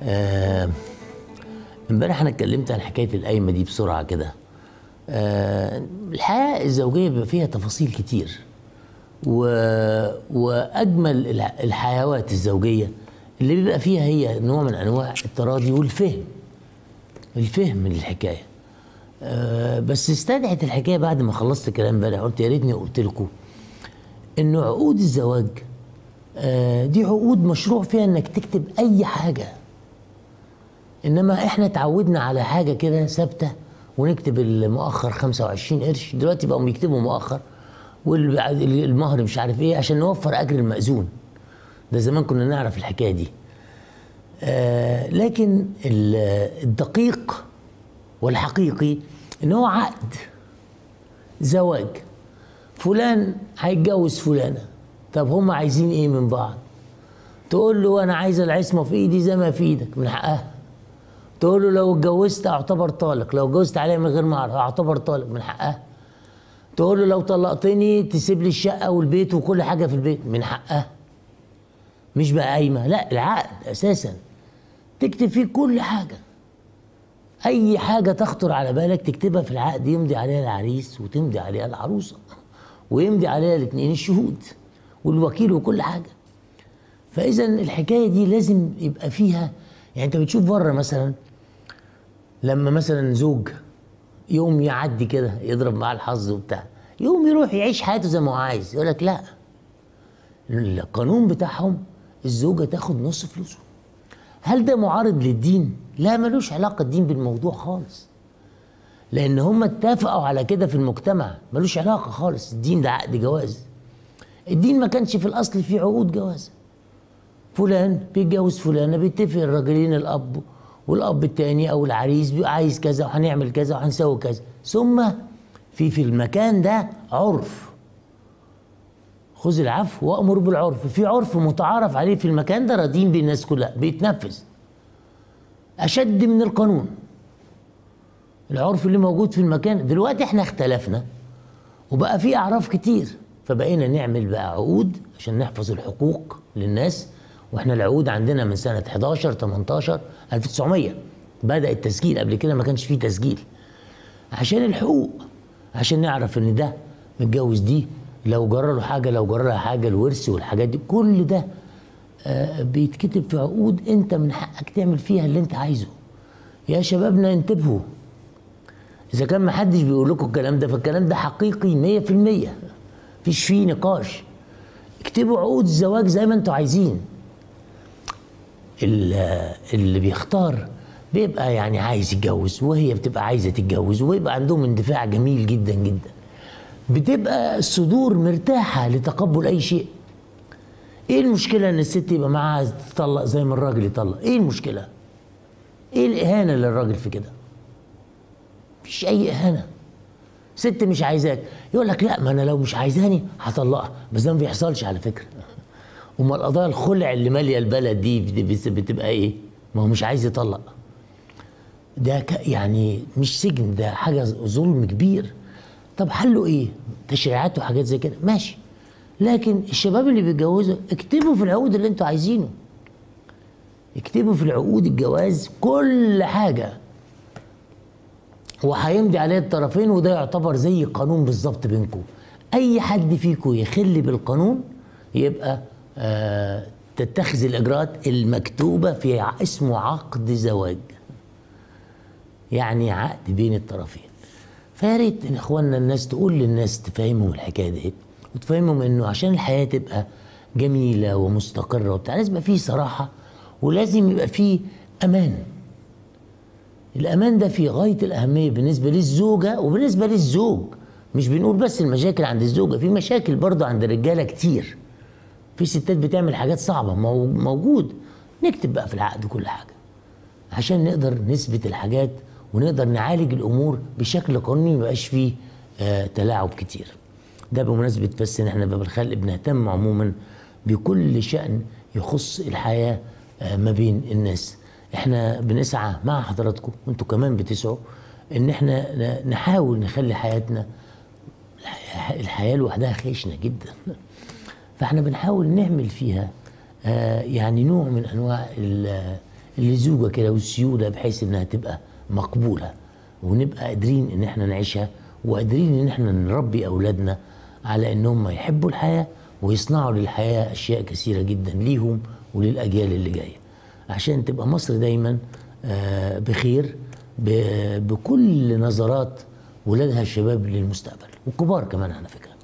آه، امبارح انا اتكلمت عن حكايه القايمه دي بسرعه كده آه، الحياه الزوجيه بيبقى فيها تفاصيل كتير و... واجمل الح- الحيوات الزوجيه اللي بيبقى فيها هي نوع من انواع التراضي والفهم الفهم من الحكايه آه، بس استدعت الحكايه بعد ما خلصت كلام امبارح قلت يا ريتني قلت لكم انه عقود الزواج آه، دي عقود مشروع فيها انك تكتب اي حاجه انما احنا اتعودنا على حاجه كده ثابته ونكتب المؤخر 25 قرش دلوقتي بقوا بيكتبوا مؤخر والمهر مش عارف ايه عشان نوفر اجر المأذون ده زمان كنا نعرف الحكايه دي آه لكن ال- الدقيق والحقيقي ان هو عقد زواج فلان هيتجوز فلانه طب هم عايزين ايه من بعض تقول له انا عايز العصمه في ايدي زي ما في ايدك من حقها تقول له لو اتجوزت اعتبر طالق لو اتجوزت عليها من غير ما اعرف اعتبر طالق من حقها تقول له لو طلقتني تسيب لي الشقه والبيت وكل حاجه في البيت من حقها مش بقى قايمه لا العقد اساسا تكتب فيه كل حاجه اي حاجه تخطر على بالك تكتبها في العقد يمضي عليها العريس وتمضي عليها العروسه ويمضي عليها الاثنين الشهود والوكيل وكل حاجه فاذا الحكايه دي لازم يبقى فيها يعني انت بتشوف بره مثلا لما مثلا زوج يوم يعدي كده يضرب معاه الحظ وبتاع يوم يروح يعيش حياته زي ما هو عايز يقول لك لا القانون بتاعهم الزوجه تاخد نص فلوسه هل ده معارض للدين؟ لا ملوش علاقه الدين بالموضوع خالص لان هم اتفقوا على كده في المجتمع ملوش علاقه خالص الدين ده عقد جواز الدين ما كانش في الاصل فيه عقود جواز فلان بيتجوز فلانه بيتفق الراجلين الاب والاب التاني او العريس بيبقى عايز كذا وهنعمل كذا وهنسوي كذا ثم في في المكان ده عرف خذ العفو وامر بالعرف في عرف متعارف عليه في المكان ده راضين بيه الناس كلها بيتنفذ اشد من القانون العرف اللي موجود في المكان دلوقتي احنا اختلفنا وبقى في اعراف كتير فبقينا نعمل بقى عقود عشان نحفظ الحقوق للناس واحنا العقود عندنا من سنه 11 18 1900 بدا التسجيل قبل كده ما كانش فيه تسجيل عشان الحقوق عشان نعرف ان ده متجوز دي لو جرى له حاجه لو جرى لها حاجه الورث والحاجات دي كل ده آه، بيتكتب في عقود انت من حقك تعمل فيها اللي انت عايزه يا شبابنا انتبهوا اذا كان ما حدش بيقول لكم الكلام ده فالكلام ده حقيقي 100% مفيش فيه نقاش اكتبوا عقود الزواج زي ما انتوا عايزين ال- اللي بيختار بيبقى يعني عايز يتجوز وهي بتبقى عايزه تتجوز ويبقى عندهم اندفاع جميل جدا جدا بتبقى الصدور مرتاحه لتقبل اي شيء ايه المشكله ان الست يبقى معاها تطلق زي ما الراجل يطلق ايه المشكله ايه الاهانه للراجل في كده مفيش اي اهانه ست مش عايزاك يقول لك لا ما انا لو مش عايزاني هطلقها بس ده ما بيحصلش على فكره امال القضايا الخلع اللي ماليه البلد دي بت- بتبقى ايه ما هو مش عايز يطلق ده ك- يعني مش سجن ده حاجه ظلم كبير طب حله ايه تشريعات وحاجات زي كده ماشي لكن الشباب اللي بيتجوزوا اكتبوا في العقود اللي انتوا عايزينه اكتبوا في العقود الجواز كل حاجه وهيمضي عليه الطرفين وده يعتبر زي قانون بالظبط بينكم اي حد فيكم يخل بالقانون يبقى آه تتخذ الاجراءات المكتوبه في ع- اسمه عقد زواج يعني عقد بين الطرفين فيا ريت ان اخواننا الناس تقول للناس تفهمهم الحكايه دي وتفهمهم انه عشان الحياه تبقى جميله ومستقره وبتاع لازم يبقى فيه صراحه ولازم يبقى فيه امان الامان ده في غايه الاهميه بالنسبه للزوجه وبالنسبه للزوج مش بنقول بس المشاكل عند الزوجه في مشاكل برضه عند الرجاله كتير في ستات بتعمل حاجات صعبه مو- موجود نكتب بقى في العقد كل حاجه عشان نقدر نثبت الحاجات ونقدر نعالج الامور بشكل قانوني ما يبقاش فيه آه تلاعب كتير ده بمناسبه بس ان احنا باب الخلق بنهتم عموما بكل شان يخص الحياه آه ما بين الناس احنا بنسعى مع حضراتكم وانتوا كمان بتسعوا ان احنا ن- نحاول نخلي حياتنا الح- الحياه لوحدها خشنه جدا فاحنا بنحاول نعمل فيها آه، يعني نوع من انواع ال- اللزوجه كده والسيوله بحيث انها تبقى مقبوله ونبقى قادرين ان احنا نعيشها وقادرين ان احنا نربي اولادنا على انهم يحبوا الحياه ويصنعوا للحياه اشياء كثيره جدا ليهم وللاجيال اللي جايه عشان تبقى مصر دايما آه، بخير ب- بكل نظرات ولادها الشباب للمستقبل والكبار كمان على فكره